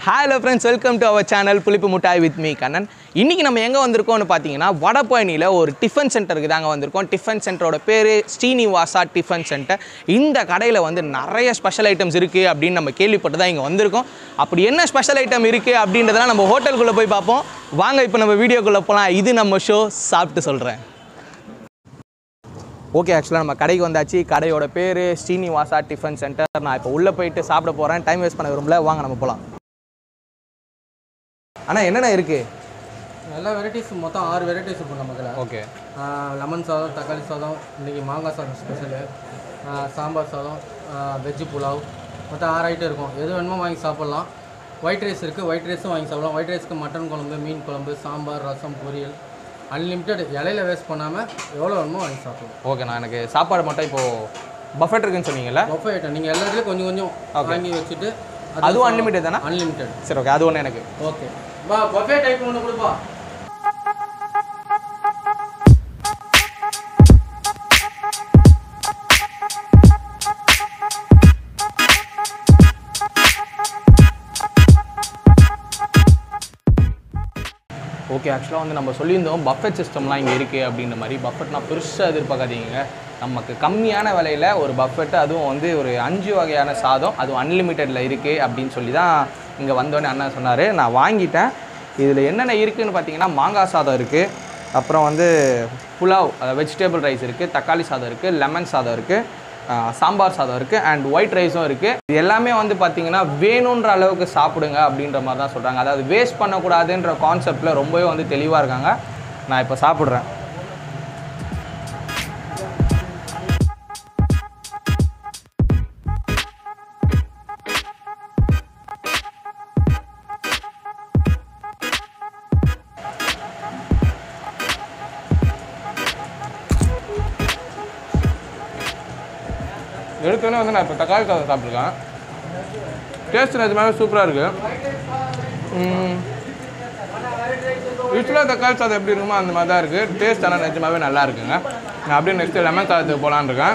hello friends welcome to our channel புளிப்பு முட்டாய் with me Kannan இன்றைக்கி நம்ம எங்கே வந்திருக்கோம்னு பார்த்தீங்கன்னா வடபழனியில் ஒரு டிஃபன் சென்டருக்கு தாங்க வந்திருக்கோம் டிஃபன் சென்டரோட பேர் ஸ்ரீனிவாசா டிஃபன் சென்டர் இந்த கடையில் வந்து நிறைய ஸ்பெஷல் ஐட்டம்ஸ் இருக்குது அப்படின்னு நம்ம கேள்விப்பட்டு தான் இங்கே வந்திருக்கோம் அப்படி என்ன ஸ்பெஷல் ஐட்டம் இருக்குது அப்படின்றதெல்லாம் நம்ம ஹோட்டலுக்குள்ளே போய் பார்ப்போம் வாங்க இப்போ நம்ம வீடியோக்குள்ளே போகலாம் இது நம்ம ஷோ சாப்பிட்டு சொல்கிறேன் ஓகே ஆக்சுவலாக நம்ம கடைக்கு வந்தாச்சு கடையோட பேர் ஸ்ரீனிவாசா டிஃபன் சென்டர் நான் இப்போ உள்ளே போயிட்டு சாப்பிட போகிறேன் டைம் வேஸ்ட் பண்ண விரும்பல வாங்க நம்ம போகலாம் அண்ணா என்னென்ன இருக்குது எல்லா வெரைட்டிஸ் மொத்தம் ஆறு வெரைட்டிஸ் இருக்கும் நமக்குல ஓகே லெமன் சாதம் தக்காளி சாதம் இன்றைக்கி மாங்காய் சாதம் ஸ்பெஷலு சாம்பார் சாதம் வெஜ்ஜு புலாவ் மொத்தம் ஆறு ஐட்டம் இருக்கும் எது வேணுமோ வாங்கி சாப்பிட்லாம் ஒயிட் ரைஸ் இருக்குது ஒயிட் ரைஸும் வாங்கி சாப்பிடலாம் ஒயிட் ரைஸ்க்கு மட்டன் குழம்பு மீன் குழம்பு சாம்பார் ரசம் பொரியல் அன்லிமிட்டெட் இலையில வேஸ்ட் பண்ணாமல் எவ்வளோ வேணுமோ வாங்கி சாப்பிடலாம் ஓகேண்ணா எனக்கு சாப்பாடு மட்டும் இப்போது பஃபெட் இருக்குன்னு சொன்னீங்கல்ல பஃபே ஐட்டம் நீங்கள் எல்லாத்துலேயும் கொஞ்சம் கொஞ்சம் வாங்கி வச்சுட்டு அதுவும் அன்லிமிட்டட் தானே அன்லிமிட்டெட் சரி ஓகே அது ஒன்று எனக்கு ஓகே வா பஃபே டைப் ஒன்று கொடுப்பா ஓகே ஆக்சுவலாக வந்து நம்ம சொல்லியிருந்தோம் பஃபெட் சிஸ்டம்லாம் இங்கே இருக்குது அப்படின்ற மாதிரி பஃபெட்னா பெருசாக எதிர்பார்க்காதீங்க நமக்கு கம்மியான விலையில் ஒரு பஃபெட் அதுவும் வந்து ஒரு அஞ்சு வகையான சாதம் அதுவும் அன்லிமிட்டெடில் இருக்குது அப்படின்னு சொல்லி தான் இங்கே வந்தோடனே அண்ணன் சொன்னார் நான் வாங்கிட்டேன் இதில் என்னென்ன இருக்குதுன்னு பார்த்தீங்கன்னா மாங்காய் சாதம் இருக்குது அப்புறம் வந்து புலாவ் வெஜிடபிள் ரைஸ் இருக்குது தக்காளி சாதம் இருக்குது லெமன் சாதம் இருக்குது சாம்பார் சாதம் இருக்குது அண்ட் ஒயிட் ரைஸும் இருக்குது இது எல்லாமே வந்து பார்த்தீங்கன்னா வேணுன்ற அளவுக்கு சாப்பிடுங்க அப்படின்ற மாதிரி தான் சொல்கிறாங்க அதாவது வேஸ்ட் பண்ணக்கூடாதுன்ற கான்செப்டில் ரொம்பவே வந்து தெளிவாக இருக்காங்க நான் இப்போ சாப்பிட்றேன் எடுத்தோடனே வந்து நான் இப்போ தக்காளி சாதம் சாப்பிட்ருக்கேன் டேஸ்ட் நிஜமாவே சூப்பராக இருக்குது யூஸ்வலாக தக்காளி சாதம் எப்படி இருக்குமோ அந்த மாதிரி தான் இருக்குது டேஸ்ட் ஆனால் நிஜமாவே நல்லா இருக்குங்க நான் அப்படியே நெக்ஸ்ட்டு லெமன் சாதத்துக்கு போகலான்னு இருக்கேன்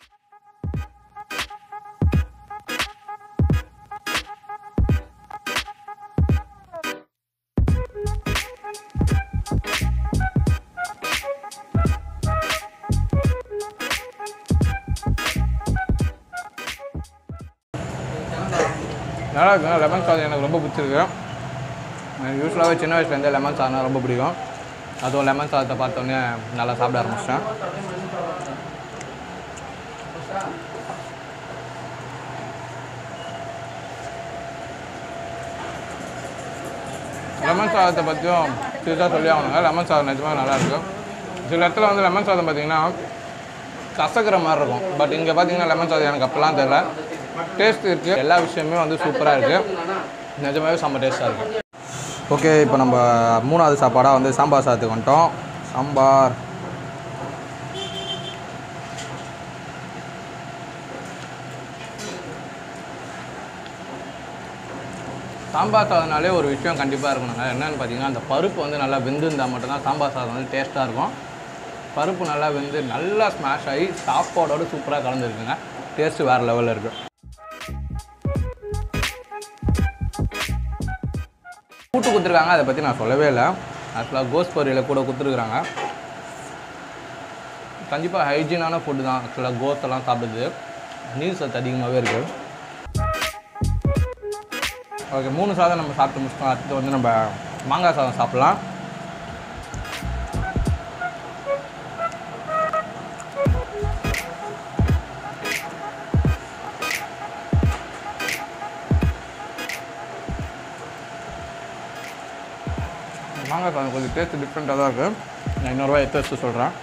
நல்லா இருக்குங்க லெமன் சாதம் எனக்கு ரொம்ப பிடிச்சிருக்கு எனக்கு யூஸ்வலாகவே சின்ன வயசுலேருந்தே லெமன் சாதம்னா ரொம்ப பிடிக்கும் அதுவும் லெமன் சாதத்தை பார்த்தோன்னே நல்லா சாப்பிட ஆரம்பிச்சிட்டேன் லெமன் சாதத்தை பற்றியும் சிறுசாக சொல்லி ஆகணுங்க லெமன் சாதம் நிஜமாக நல்லா இருக்கும் சில இடத்துல வந்து லெமன் சாதம் பார்த்தீங்கன்னா கசக்கிற மாதிரி இருக்கும் பட் இங்கே பார்த்தீங்கன்னா லெமன் சாதம் எனக்கு அப்போல்லாம் தெரில டேஸ்ட் இருக்குது எல்லா விஷயமே வந்து சூப்பராக இருக்குது நிஜமாவே செம்ம டேஸ்ட்டாக இருக்குது ஓகே இப்போ நம்ம மூணாவது சாப்பாடாக வந்து சாம்பார் சாதத்துக்கு வந்துட்டோம் சாம்பார் சாம்பார் சாதம்னாலே ஒரு விஷயம் கண்டிப்பாக இருக்கணுங்க என்னென்னு பார்த்தீங்கன்னா அந்த பருப்பு வந்து நல்லா வெந்திருந்தால் மட்டும்தான் சாம்பார் சாதம் வந்து டேஸ்ட்டாக இருக்கும் பருப்பு நல்லா வெந்து நல்லா ஸ்மாஷ் ஆகி சாப்பாடோட சூப்பராக கலந்துருக்குங்க டேஸ்ட்டு வேறு லெவலில் இருக்குது கூட்டு கொடுத்துருக்காங்க அதை பற்றி நான் சொல்லவே இல்லை ஆக்சுவலாக கோஸ் பொரியலை கூட கொடுத்துருக்குறாங்க கண்டிப்பாக ஹைஜீனான ஃபுட்டு தான் ஆக்சுவலாக கோஸ் எல்லாம் சாப்பிடுது நீர் சத்து அதிகமாகவே இருக்குது ஓகே மூணு சாதம் நம்ம சாப்பிட்டு முடிச்சிட்டோம் அடுத்து வந்து நம்ம மாங்காய் சாதம் சாப்பிட்லாம் மாங்காய் சாதம் கொஞ்சம் டேஸ்ட் டிஃப்ரெண்ட்டாக தான் இருக்குது நான் இன்னொருவா எடுத்து வச்சு சொல்கிறேன்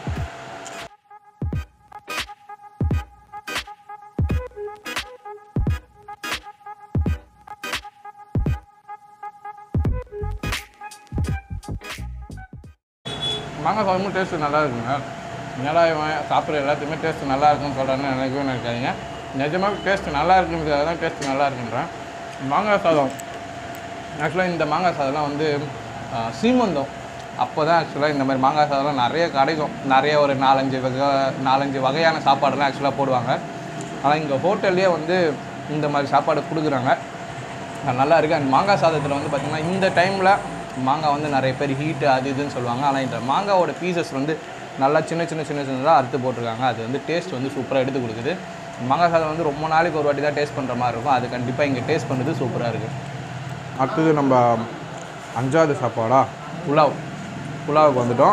மாங்காய் சாதமும் டேஸ்ட்டு நல்லா இருக்குங்க என்னடா இவன் சாப்பிட்ற எல்லாத்தையுமே டேஸ்ட்டு நல்லா இருக்குன்னு சொல்கிறான்னு நினைக்கவே நினைக்காதீங்க நிஜமாக டேஸ்ட்டு நல்லா இருக்குன்றதுக்காக தான் டேஸ்ட்டு நல்லா இருக்குன்றேன் மாங்காய் சாதம் ஆக்சுவலாக இந்த மாங்காய் சாதம்லாம் வந்து ஆ, சீமந்தம் அப்போ தான் ஆக்சுவலாக இந்த மாதிரி மாங்காய் சாதம்லாம் நிறைய கிடைக்கும் நிறைய ஒரு நாலஞ்சு வகை நாலஞ்சு வகையான சாப்பாடெல்லாம் ஆக்சுவலாக போடுவாங்க ஆனால் இங்கே ஹோட்டல்லே வந்து இந்த மாதிரி சாப்பாடு கொடுக்குறாங்க நல்லா இருக்குது அண்ட் மாங்காய் சாதத்தில் வந்து பார்த்திங்கன்னா இந்த டைமில் மாங்காய் வந்து நிறைய பேர் ஹீட்டு அது இதுன்னு சொல்லுவாங்க ஆனால் இந்த மாங்காவோட பீசஸ் வந்து நல்லா சின்ன சின்ன சின்ன சின்னதாக அறுத்து போட்டிருக்காங்க அது வந்து டேஸ்ட் வந்து சூப்பராக எடுத்து கொடுக்குது மாங்காய் சாதம் வந்து ரொம்ப நாளைக்கு ஒரு வாட்டி தான் டேஸ்ட் பண்ணுற மாதிரி இருக்கும் அது கண்டிப்பாக இங்கே டேஸ்ட் பண்ணுறது சூப்பராக இருக்குது அடுத்தது நம்ம அஞ்சாவது சாப்பாடா புலாவ் புலாவுக்கு வந்துட்டோம்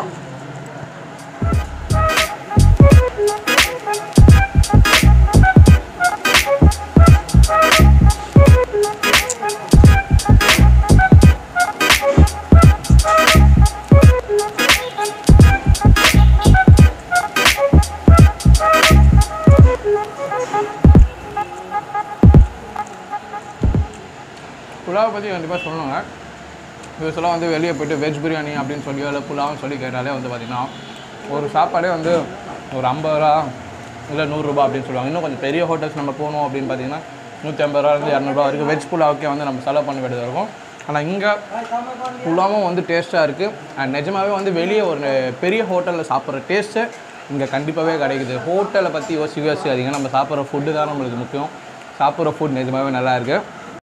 புலாவை பற்றி கண்டிப்பாக சொல்லணுங்க யூஸ்வலாக வந்து வெளியே போயிட்டு வெஜ் பிரியாணி அப்படின்னு சொல்லி இல்லை புலாவ்னு சொல்லி கேட்டாலே வந்து பார்த்திங்கன்னா ஒரு சாப்பாடே வந்து ஒரு ஐம்பது ரூபா இல்லை நூறுரூபா அப்படின்னு சொல்லுவாங்க இன்னும் கொஞ்சம் பெரிய ஹோட்டல்ஸ் நம்ம போகணும் அப்படின்னு பார்த்தீங்கன்னா நூற்றி ஐம்பது ரூபாலேருந்து இரநூறுபா வரைக்கும் வெஜ் புலாவுக்கே வந்து நம்ம செலவு பண்ண வேண்டியது இருக்கும் ஆனால் இங்கே புலாவும் வந்து டேஸ்ட்டாக இருக்குது அண்ட் நிஜமாவே வந்து வெளியே ஒரு பெரிய ஹோட்டலில் சாப்பிட்ற டேஸ்ட்டு இங்கே கண்டிப்பாகவே கிடைக்குது ஹோட்டலை பற்றி யோசிக்க யோசிக்காதீங்க நம்ம சாப்பிட்ற ஃபுட்டு தான் நம்மளுக்கு முக்கியம் சாப்பிட்ற ஃபுட் நிஜமாவே நல்லா இருக்குது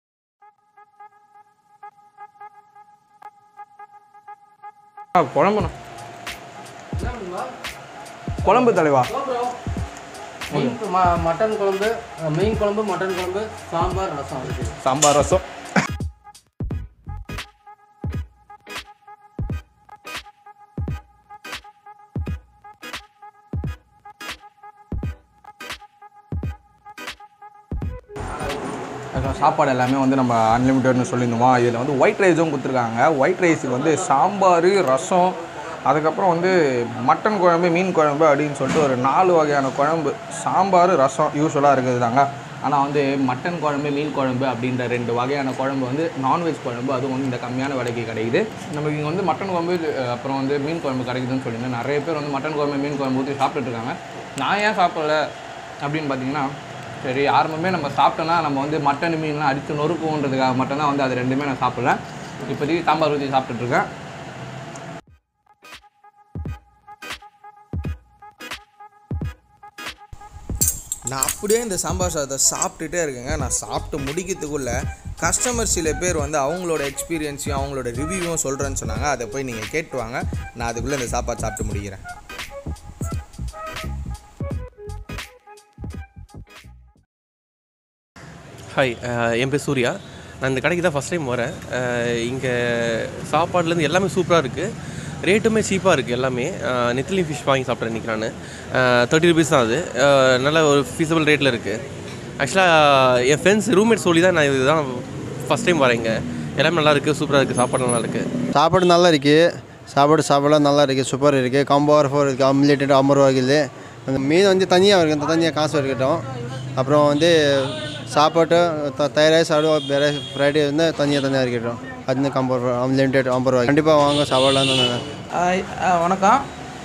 ஆ, குழம்புண்ணா குழம்பு தலைவா மீன் ம- மட்டன் குழம்பு அஹ், மீன் குழம்பு மட்டன் குழம்பு சாம்பார் ரசம் இருக்குது சாம்பார் ரசம் அப்புறம் சாப்பாடு எல்லாமே வந்து நம்ம அன்லிமிட்டட்னு சொல்லியிருந்தோமா இதில் வந்து ஒயிட் ரைஸும் கொடுத்துருக்காங்க ஒயிட் ரைஸுக்கு வந்து சாம்பார் ரசம் அதுக்கப்புறம் வந்து மட்டன் குழம்பு மீன் குழம்பு அப்படின்னு சொல்லிட்டு ஒரு நாலு வகையான குழம்பு சாம்பார் ரசம் யூஸ்வலாக இருக்குது தாங்க ஆனால் வந்து மட்டன் குழம்பு மீன் குழம்பு அப்படின்ற ரெண்டு வகையான குழம்பு வந்து நான்வெஜ் குழம்பு அதுவும் வந்து இந்த கம்மியான விலைக்கு கிடைக்குது நமக்கு இங்கே வந்து மட்டன் குழம்பு இது, அப்புறம் வந்து மீன் குழம்பு கிடைக்குதுன்னு சொல்லியிருந்தேன் நிறைய பேர் வந்து மட்டன் குழம்பு மீன் குழம்பு ஊற்றி சாப்பிட்டுட்டு இருக்காங்க நான் ஏன் சாப்பிடல அப்படின்னு பார்த்தீங்கன்னா சரி ஆரம்பமே நம்ம சாப்பிட்டோன்னா நம்ம வந்து மட்டன் மீன்லாம் அடித்து நொறுக்குன்றதுக்காக மட்டும்தான் வந்து அது ரெண்டுமே நான் சாப்பிடல இப்போதைக்கு சாம்பார் ஊற்றி சாப்பிட்டுட்ருக்கேன் நான் அப்படியே இந்த சாம்பார் சாதத்தை சாப்பிட்டுட்டே இருக்கேங்க நான் சாப்பிட்டு முடிக்கிறதுக்குள்ளே கஸ்டமர் சில பேர் வந்து அவங்களோட எக்ஸ்பீரியன்ஸையும் அவங்களோட ரிவ்யூவும் சொல்கிறேன்னு சொன்னாங்க அதை போய் நீங்கள் கேட்டு வாங்க நான் அதுக்குள்ளே இந்த சாப்பாடு சாப்பிட்டு முடிக்கிறேன் ஹாய் அஹ் என் பேர் சூர்யா நான் இந்த கடைக்கு தான் ஃபஸ்ட் டைம் வரேன் இங்கே சாப்பாடுலேருந்து எல்லாமே சூப்பராக இருக்குது ரேட்டுமே சீப்பாக இருக்குது எல்லாமே அஹ் நெத்திலி ஃபிஷ் வாங்கி சாப்பிட்றேன் இன்றைக்கி நான் தேர்ட்டி ருபீஸ் தான் அது அஹ் நல்ல ஒரு ஃபீஸபிள் ரேட்டில் இருக்குது ஆக்சுவலாக என் ஃப்ரெண்ட்ஸ் ரூம்மேட் சொல்லி தான் நான் இதுதான் ஃபஸ்ட் டைம் வரேன் இங்கே எல்லாமே நல்லா இருக்குது சூப்பராக இருக்குது சாப்பாடு நல்லா இருக்குது சாப்பாடு நல்லா இருக்குது சாப்பாடு சாப்பாடுலாம் நல்லா இருக்குது சூப்பர் இருக்குது காம்போ ஆஃபர் இருக்குது அம்லேட்டட் ஐம்பது ரூபா இருக்குது அந்த மீன் வந்து தனியாக இருக்குது அந்த தனியாக காசு இருக்கட்டும் அப்புறம் வந்து சாப்பாட்டு த தயாராக சாப்பிடுவோம் வேறு ஃப்ரைடே வந்து தனியாக தனியாக இருக்கட்டும் அது காம்போ அன்லிமிட்டெட் ஐம்பது ரூபா கண்டிப்பாக வாங்க சாப்பாடுலாம் தான் நல்லா ஆய், ஆ, வணக்கம்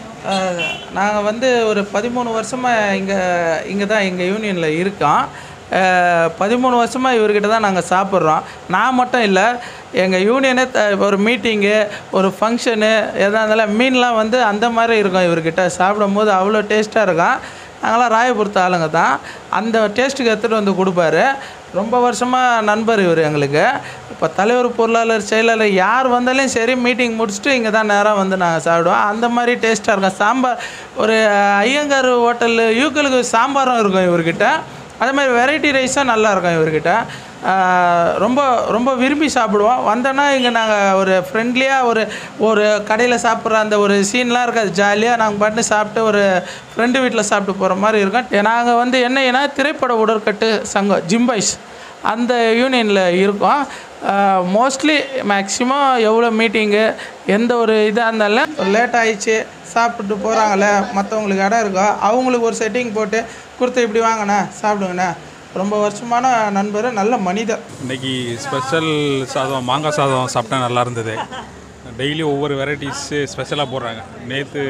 நாங்கள் வந்து ஒரு பதிமூணு வருஷமாக இங்கே இங்கே தான் எங்கள் யூனியனில் இருக்கோம் அஹ், பதிமூணு வருஷமாக இவர்கிட்ட தான் நாங்கள் சாப்பிட்றோம் நான் மட்டும் இல்லை எங்கள் யூனியனே த ஒரு மீட்டிங்கு ஒரு ஃபங்க்ஷனு எதாக இருந்தாலும் மீன்லாம் வந்து அந்த மாதிரி இருக்கும் இவர்கிட்ட சாப்பிடும்போது அவ்வளோ டேஸ்ட்டாக இருக்கும் நாங்களாம் ராயபுரத்து ஆளுங்க தான் அந்த டேஸ்ட்டுக்கு எடுத்துகிட்டு வந்து கொடுப்பாரு ரொம்ப வருஷமாக நண்பர் இவர் எங்களுக்கு இப்போ தலைவர் பொருளாளர் செயலாளர் யார் வந்தாலும் சரி மீட்டிங் முடிச்சுட்டு இங்கே தான் நேராக வந்து நாங்கள் சாப்பிடுவோம் அந்த மாதிரி டேஸ்ட்டாக இருக்கும் சாம்பார் ஒரு ஐயங்கார் ஹோட்டல் யூக்களுக்கு சாம்பாரும் இருக்கும் இவர்கிட்ட அதே மாதிரி வெரைட்டி ரைஸும் நல்லா இருக்கும் இவர்கிட்ட ஆஹ் ரொம்ப ரொம்ப விரும்பி சாப்பிடுவோம் வந்தோன்னா இங்கே நாங்கள் ஒரு ஃப்ரெண்ட்லியாக ஒரு ஒரு கடையில் சாப்பிட்ற அந்த ஒரு சீன்லாம் இருக்காது ஜாலியாக நாங்கள் பாட்டு சாப்பிட்டு ஒரு ஃப்ரெண்டு வீட்டில் சாப்பிட்டு போகிற மாதிரி இருக்கும் நாங்கள் வந்து என்னன்னா திரைப்பட உடற்கட்டு சங்கம் ஜிம்பாய்ஸ் அந்த யூனியனில் இருக்கோம் மோஸ்ட்லி மேக்ஸிமம் எவ்வளோ மீட்டிங்கு எந்த ஒரு இதாக இருந்தாலும் லேட் ஆயிடுச்சு சாப்பிட்டுட்டு போகிறாங்களே மற்றவங்களுக்கு இடம் இருக்கோ அவங்களுக்கு ஒரு செட்டிங் போட்டு கொடுத்து இப்படி வாங்கண்ணே சாப்பிடுங்கண்ணே ரொம்ப வருஷமான நண்பர் நல்ல மனிதர் இன்னைக்கு ஸ்பெஷல் சாதம் மாங்காய் சாதம் சாப்பிட்டா நல்லா இருந்தது டெய்லி ஒவ்வொரு வெரைட்டிஸு ஸ்பெஷலாக போடுறாங்க நேற்று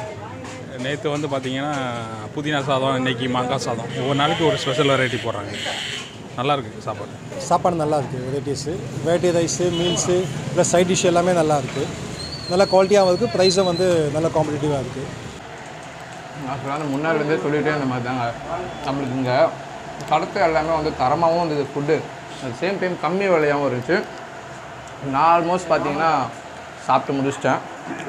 நேற்று வந்து பார்த்தீங்கன்னா புதினா சாதம் இன்னைக்கு மாங்காய் சாதம் ஒவ்வொரு நாளைக்கு ஒரு ஸ்பெஷல் வெரைட்டி போடுறாங்க நல்லா இருக்கு சாப்பாடு சாப்பாடு நல்லா இருக்குது varieties variety rice meals plus side dish எல்லாமே நல்லா இருக்குது நல்ல குவாலிட்டியாகவும் இருக்குது ப்ரைஸும் வந்து நல்ல காம்படிட்டிவாக இருக்குது நான் சொன்ன முன்னாடிலேருந்தே சொல்லிகிட்டே இருந்த மாதிரி தாங்க நம்மளுக்கு இங்கே கடத்து எல்லாமே வந்து தரமாகவும் இருந்தது ஃபுட்டு அட் சேம் டைம் கம்மி விலையாகவும் இருந்துச்சு நான் ஆல்மோஸ்ட் பார்த்தீங்கன்னா சாப்பிட்டு முடிச்சிட்டேன்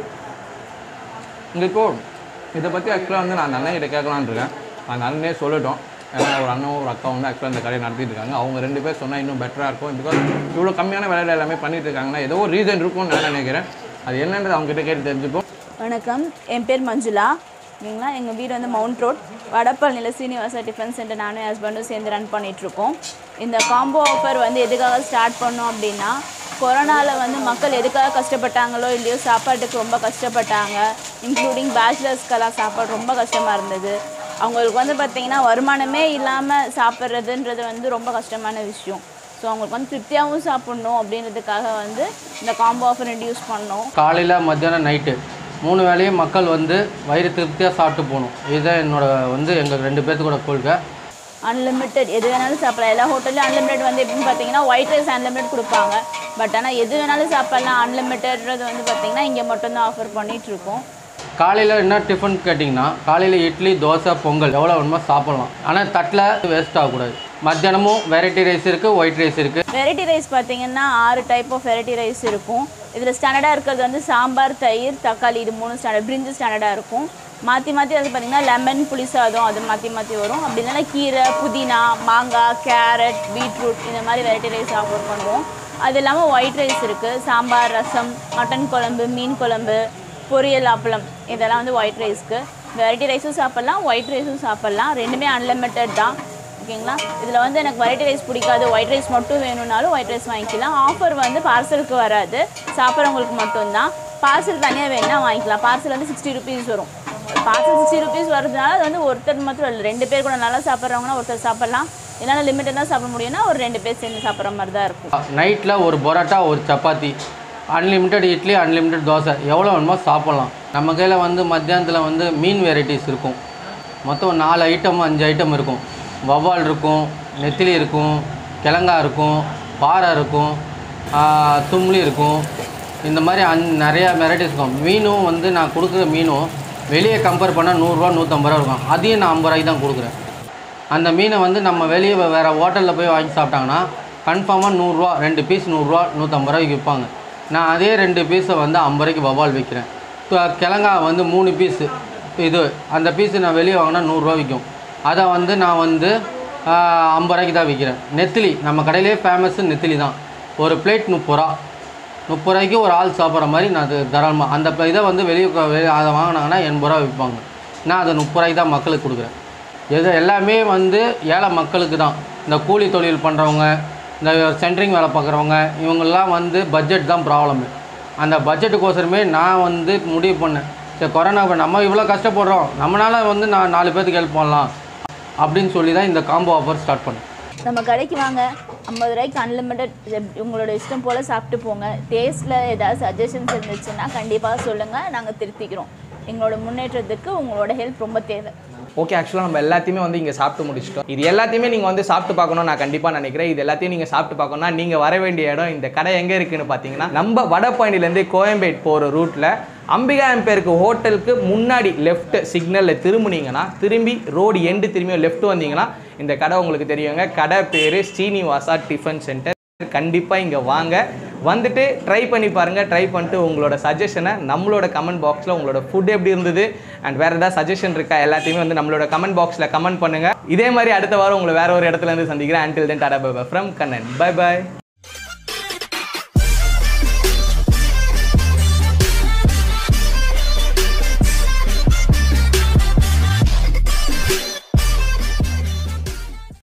இங்கே இப்போ இதை பற்றி ஆக்சுவலாக வந்து நான் அந்த அண்ணன் கிட்ட கேட்கலான்னு இருக்கேன் அந்த அண்ணனே சொல்லட்டும் ஏன்னா ஒரு அண்ணன் ஒரு அக்கா வந்து ஆக்சுவலாக இந்த கடையை நடத்திட்டு இருக்காங்க அவங்க ரெண்டு பேர் சொன்னால் இன்னும் பெட்டராக இருக்கும் பிகாஸ் இவ்வளோ கம்மியான விலையில எல்லாமே பண்ணிட்டு இருக்காங்கன்னா ஏதோ ஒரு ரீசன் இருக்கும்னு நான் நினைக்கிறேன் அது என்னன்றது அவங்க கிட்ட கேட்டு தெரிஞ்சுப்போம் வணக்கம் என் பேர் மஞ்சுளா ஓகேங்களா எங்கள் வீடு வந்து மவுண்ட் ரோட் வடப்பழனியில் சீனிவாசா டிஃபன் சென்டர் நானும் என் ஹஸ்பண்டும் சேர்ந்து ரன் பண்ணிகிட்ருக்கோம் இந்த காம்போ ஆஃபர் வந்து எதுக்காக ஸ்டார்ட் பண்ணோம் அப்படின்னா கொரோனாவில் வந்து மக்கள் எதுக்காக கஷ்டப்பட்டாங்களோ இல்லையோ சாப்பாட்டுக்கு ரொம்ப கஷ்டப்பட்டாங்க இன்க்ளூடிங் பேச்சுலர்ஸ்க்கெல்லாம் சாப்பாடு ரொம்ப கஷ்டமாக இருந்தது அவங்களுக்கு வந்து பார்த்திங்கன்னா வருமானமே இல்லாமல் சாப்பிட்றதுன்றது வந்து ரொம்ப கஷ்டமான விஷயம் ஸோ அவங்களுக்கு வந்து திருப்தியாகவும் சாப்பிட்ணும் அப்படின்றதுக்காக வந்து இந்த காம்போ ஆஃபர் இன்ட்யூஸ் பண்ணோம் காலையில் மத்தியானம் நைட்டு மூணு வேளையும் மக்கள் வந்து வயிறு திருப்தியாக சாப்பிட்டு போகணும் இதுதான் என்னோட வந்து எங்கள் ரெண்டு பேர்த்துக்கூட கொள்கை அன்லிமிட்டெட் எது வேணாலும் சாப்பிடலாம் எல்லா ஹோட்டல்லையும் அன்லிமிட்டெட் வந்து எப்படின்னு பார்த்தீங்கன்னா ஒயிட் ரைஸ் அன்லிமிட்டெட் கொடுப்பாங்க பட் ஆனால் எது வேணாலும் சாப்பிடலாம் அன்லிமிட்டெட்றது வந்து பார்த்தீங்கன்னா இங்கே மட்டும்தான் ஆஃபர் பண்ணிட்டு இருக்கோம் காலையில் என்ன டிஃபன் கேட்டிங்கன்னா காலையில் இட்லி தோசை பொங்கல் எவ்வளோ வேணுமோ சாப்பிட்லாம் ஆனால் தட்டில் வேஸ்ட் ஆகக்கூடாது மத்தியானமும் வெரைட்டி ரைஸ் இருக்குது ஒயிட் ரைஸ் இருக்குது வெரைட்டி ரைஸ் பார்த்தீங்கன்னா ஆறு டைப் ஆஃப் வெரைட்டி ரைஸ் இருக்கும் இதில் ஸ்டாண்டர்டாக இருக்கிறது வந்து சாம்பார் தயிர் தக்காளி இது மூணு ஸ்டாண்டர்ட் பிரிஞ்சு ஸ்டாண்டர்டாக இருக்கும் மாற்றி மாற்றி அது பார்த்தீங்கன்னா லெமன் புளி சாதம் அது மாற்றி மாற்றி வரும் அப்படி இல்லைன்னா கீரை புதினா மாங்காய் கேரட் பீட்ரூட் இந்த மாதிரி வெரைட்டி ரைஸ் ஆஃபர் பண்ணுவோம் அது இல்லாமல் ஒயிட் ரைஸ் இருக்குது சாம்பார் ரசம் மட்டன் குழம்பு மீன் குழம்பு பொரியல் அப்பளம் இதெல்லாம் வந்து ஒயிட் ரைஸ்க்கு வெரைட்டி ரைஸும் சாப்பிட்லாம் ஒயிட் ரைஸும் சாப்பிட்லாம் ரெண்டுமே அன்லிமிட்டெட் தான் ஓகேங்களா இதில் வந்து எனக்கு வெரைட்டி ரைஸ் பிடிக்காது ஒயிட் ரைஸ் மட்டும் வேணும்னாலும் ஒயிட் ரைஸ் வாங்கிக்கலாம் ஆஃபர் வந்து பார்சலுக்கு வராது சாப்பிட்றவங்களுக்கு மட்டும்தான் பார்சல் தனியாக வேணும்னா வாங்கிக்கலாம் பார்சல் வந்து சிக்ஸ்டி ருபீஸ் வரும் பார்சல் சிக்ஸ்டி ருபீஸ் வரதுனால அது வந்து ஒருத்தர் மாத்திரம் இல்லை ரெண்டு பேர் கூட நல்லா சாப்பிட்றவங்கன்னா ஒருத்தர் சாப்பிட்லாம் இல்லைன்னா லிமிட்டட் தான் சாப்பிட முடியும்னா ஒரு ரெண்டு பேர் சேர்ந்து சாப்பிட்ற மாதிரி தான் இருக்கும் நைட்டில் ஒரு பரோட்டா ஒரு சப்பாத்தி அன்லிமிட்டெட் இட்லி அன்லிமிட்டெட் தோசை எவ்வளோ வேணுமோ சாப்பிட்லாம் நம்ம கையில் வந்து மத்தியானத்தில் வந்து மீன் வெரைட்டிஸ் இருக்கும் மொத்தம் நாலு ஐட்டம் அஞ்சு ஐட்டம் இருக்கும் வவ்வால் இருக்கும் நெத்திலி இருக்கும் கிழங்கா இருக்கும் பாறை இருக்கும் ஆஹ், தும்ளி இருக்கும் இந்த மாதிரி அந் நிறையா வெரைட்டிஸ் இருக்கும் மீனும் வந்து நான் கொடுக்குற மீனும் வெளியே கம்பேர் பண்ணால் நூறுரூவா நூற்றம்பது ரூபா இருக்கும் அதையும் நான் ஐம்பது ரூபாய்க்கு தான் கொடுக்குறேன் அந்த மீனை வந்து நம்ம வெளியே வேறு ஹோட்டலில் போய் வாங்கி சாப்பிட்டாங்கன்னா கன்ஃபார்மாக நூறுரூவா ரெண்டு பீஸ் நூறுரூவா நூற்றம்பது ரூபாய்க்கு விற்பாங்க நான் அதே ரெண்டு பீஸை வந்து ஐம்பது ரூபாய்க்கு வவ்வால் விற்கிறேன் இப்போ கிழங்கா வந்து மூணு பீஸு இது அந்த பீஸு நான் வெளியே வாங்கினா நூறுரூவா விற்கும் அதை வந்து நான் வந்து ஆஹ், ஐம்பது ரூபாய்க்கு தான் விற்கிறேன் நெத்திலி நம்ம கடையிலே ஃபேமஸ்ஸு நெத்திலி தான் ஒரு பிளேட் முப்பது ரூபா முப்பது ரூபாய்க்கு ஒரு ஆள் சாப்பிட்ற மாதிரி நான் அது தாராளமாக அந்த ப- இதை வந்து வெளியே கொ- வெளியே அதை வாங்கினாங்கன்னா எண்பது ரூபா விற்பாங்க நான் அதை முப்பது ரூபாய்க்கு தான் மக்களுக்கு கொடுக்குறேன் இது எல்லாமே வந்து ஏழை மக்களுக்கு தான் இந்த கூலி தொழில் பண்ணுறவங்க இந்த சென்ட்ரிங் வேலை பார்க்குறவங்க இவங்கெல்லாம் வந்து பட்ஜெட் தான் ப்ராப்ளமு அந்த பட்ஜெட்டுக்கோசரமே நான் வந்து முடிவு பண்ணேன் சரி கொரோனா இப்ப நம்ம இவ்வளோ கஷ்டப்படுறோம் நம்மளால வந்து நான் நாலு பேர்த்துக்கு ஹெல்ப் பண்ணலாம் அப்படின்னு சொல்லி தான் இந்த காம்போ ஆஃபர் ஸ்டார்ட் பண்ணேன் நம்ம கடைக்கு வாங்க ஐம்பது ரூபாய்க்கு அன்லிமிட்டட் உங்களோட இஷ்டம் போல் சாப்பிட்டு போங்க டேஸ்ட்டில் ஏதாவது சஜஷன்ஸ் இருந்துச்சுன்னா கண்டிப்பாக சொல்லுங்கள் நாங்கள் திருத்திக்கிறோம் எங்களோட முன்னேற்றத்துக்கு உங்களோட ஹெல்ப் ரொம்ப தேவை ஓகே ஆக்சுவலாக நம்ம எல்லாத்தையுமே வந்து இங்கே சாப்பிட்டு முடிச்சிட்டோம் இது எல்லாத்தையுமே நீங்கள் வந்து சாப்பிட்டு பார்க்கணும் நான் கண்டிப்பாக நினைக்கிறேன் இது எல்லாத்தையும் நீங்கள் சாப்பிட்டு பார்க்கணும்னா நீங்கள் வர வேண்டிய இடம் இந்த கடை எங்கே இருக்குன்னு பார்த்தீங்கன்னா நம்ம வடபழனிலேருந்து கோயம்பேட் போகிற ரூட்டில் அம்பிகா எம்பேருக்கு ஹோட்டலுக்கு முன்னாடி லெஃப்ட் சிக்னலில் திரும்புனீங்கன்னா திரும்பி ரோடு எண்டு திரும்பி லெஃப்ட் வந்தீங்கன்னா இந்த கடை உங்களுக்கு தெரியுங்க கடை பேர் ஸ்ரீனிவாசா டிஃபன் சென்டர் கண்டிப்பாக இங்கே வாங்க வந்துட்டு ட்ரை பண்ணி பாருங்கள் ட்ரை பண்ணிட்டு உங்களோட சஜஷனை நம்மளோட கமெண்ட் பாக்ஸில் உங்களோட ஃபுட் எப்படி இருந்தது அண்ட் வேறு ஏதாவது சஜஷன் இருக்கா எல்லாத்தையுமே வந்து நம்மளோட கமெண்ட் பாக்ஸில் கமெண்ட் பண்ணுங்கள் இதே மாதிரி அடுத்த வாரம் உங்களை வேற ஒரு இடத்துல இருந்து சந்திக்கிறேன் until then tata bye from Kannan bye by